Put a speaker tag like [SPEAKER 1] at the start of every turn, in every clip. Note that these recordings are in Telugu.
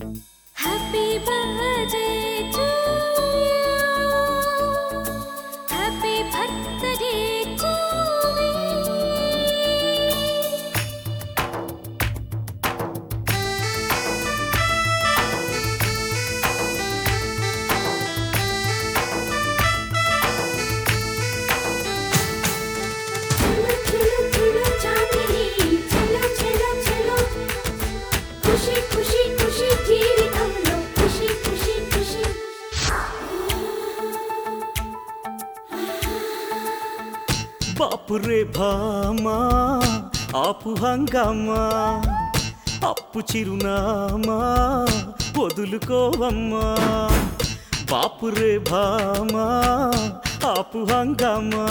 [SPEAKER 1] Happy birthday to you. Happy birthday to me. చలో చలో చలో చాందిని చలో చలో చలో ఖుషి ఖుషి ఖుషి జీవితంలో ఖుషి ఖుషి ఖుషి
[SPEAKER 2] బాపురే భామా ఆపు హంగామా అప్పు చిరునామా వదులుకోవమ్మా బాపురే భామా ఆపు హంగామా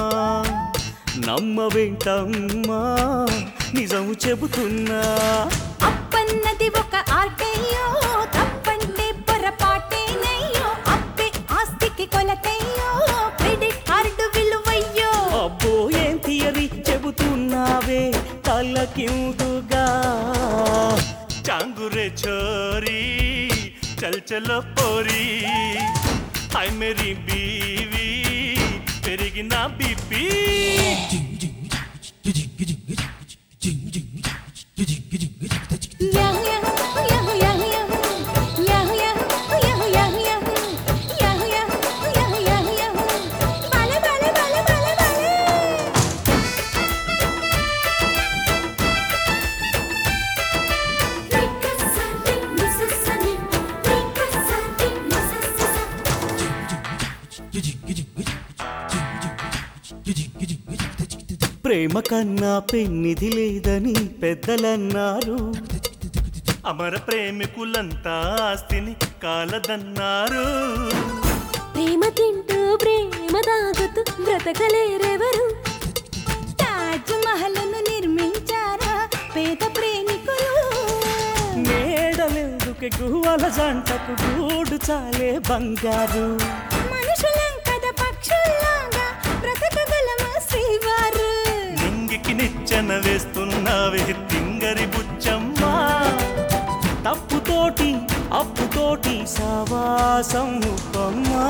[SPEAKER 2] నమ్మవేంటమ్మా నిజము చెబుతున్నా
[SPEAKER 1] అప్పన్నది ఒక ఆర్టయ్యో తప్పంటే పొరపాటేనయ్యో అప్పే ఆస్తికి కొలతయ్యో క్రెడిట్ కార్డు విలువయ్యో
[SPEAKER 2] అబ్బో ఏం తీయని చెబుతున్నావే తలకిందుగా చాంగురే చోరీ చల్ చలో పోరీ హై మేరీ బీవీ పెరిగిన BP
[SPEAKER 1] yahoo yahoo yahoo yahoo yahoo yahoo yahoo yahoo yahoo yahoo yahoo yahoo yahoo బాలే బాలే బాలే బాలే బాలే
[SPEAKER 2] ప్రేమ కన్నా పెన్నిది లేదని పెద్దలన్నారు అమర ప్రేమికులంతా ఆస్తిని కాలదన్నారు
[SPEAKER 1] ప్రేమ తింటూ ప్రేమ తాగుతూ బ్రతకలేరెవరు తాజ్ మహల్ను నిర్మించారా పేద ప్రేమికులు
[SPEAKER 2] మేడలెందుకు గువ్వల జంటకు గూడు చాలే బంగారు
[SPEAKER 1] మనుషులం కదా పక్షుల్లాగా బ్రతకగలమా శ్రీవారు
[SPEAKER 2] నింగికి నిచ్చెన వేస్తున్నావే తింగరి బుచ్చమ్మా తప్పుతోటి అప్పుతోటి సావాసం ఉప్పమ్మా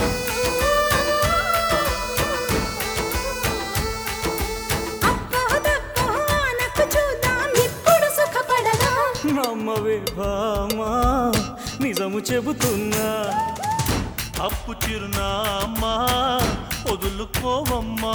[SPEAKER 1] అప్పో తప్పో అనకు చూద్దాం ఇప్పుడు సుఖపడదా
[SPEAKER 2] నమ్మవే భామా నిజము చెబుతున్నా అప్పు చిరునామా వదులుకోవమ్మా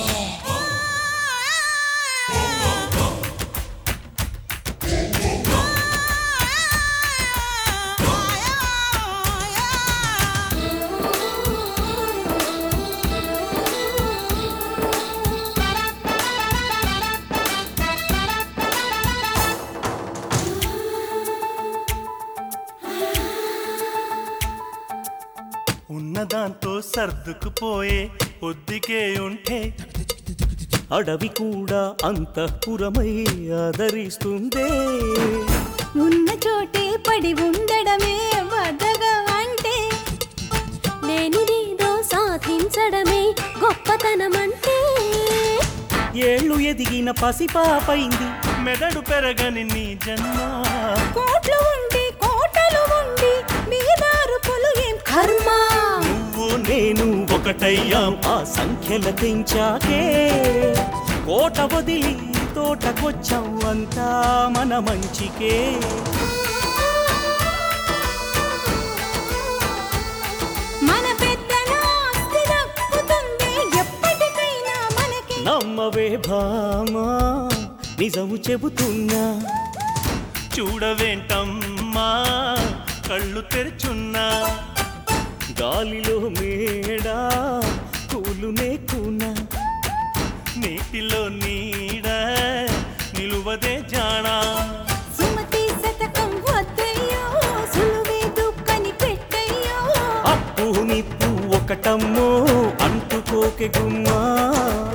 [SPEAKER 2] ఉన్నదాంతో సర్దుకుపోయే ఒద్దికే ఉంటే అడవి కూడా అంతఃపురమై ఆదరిస్తుందే
[SPEAKER 1] ఉన్న చోటే పడి ఉండడమే వదగా అంటే లేనిదేదో సాధించడమే గొప్పతనమంటే
[SPEAKER 2] ఏళ్ళు ఎదిగిన పసిపాపైంది మెదడు పెరగని నీ జన్మ
[SPEAKER 1] కోట్లు ఉండి కోటలు ఉండి మీదారుపులు ఏం కర్మ
[SPEAKER 2] నువ్వు నేను ఒకటయ్యాం ఆ సంఖ్యల తెంచాకే కోట వదిలి తోటకొచ్చాం అంతా మన మంచికే
[SPEAKER 1] మన పెద్దల ఆస్తి దక్కుతుంది ఎప్పటికైనా మనకి
[SPEAKER 2] నమ్మవే భామా నిజము చెబుతున్నా చూడవేంటమ్మా కళ్ళు తెరుచున్నా గాలిలో మేడా కూలునే కూనా నీటిలో నీడ నిలువదే జానా
[SPEAKER 1] సుమతి శతకం వద్దయ్యో సులువే దుఃఖని పెట్టయ్యో
[SPEAKER 2] అప్పు నిప్పు ఒకటమ్మో అంటుకోకె గుమ్మా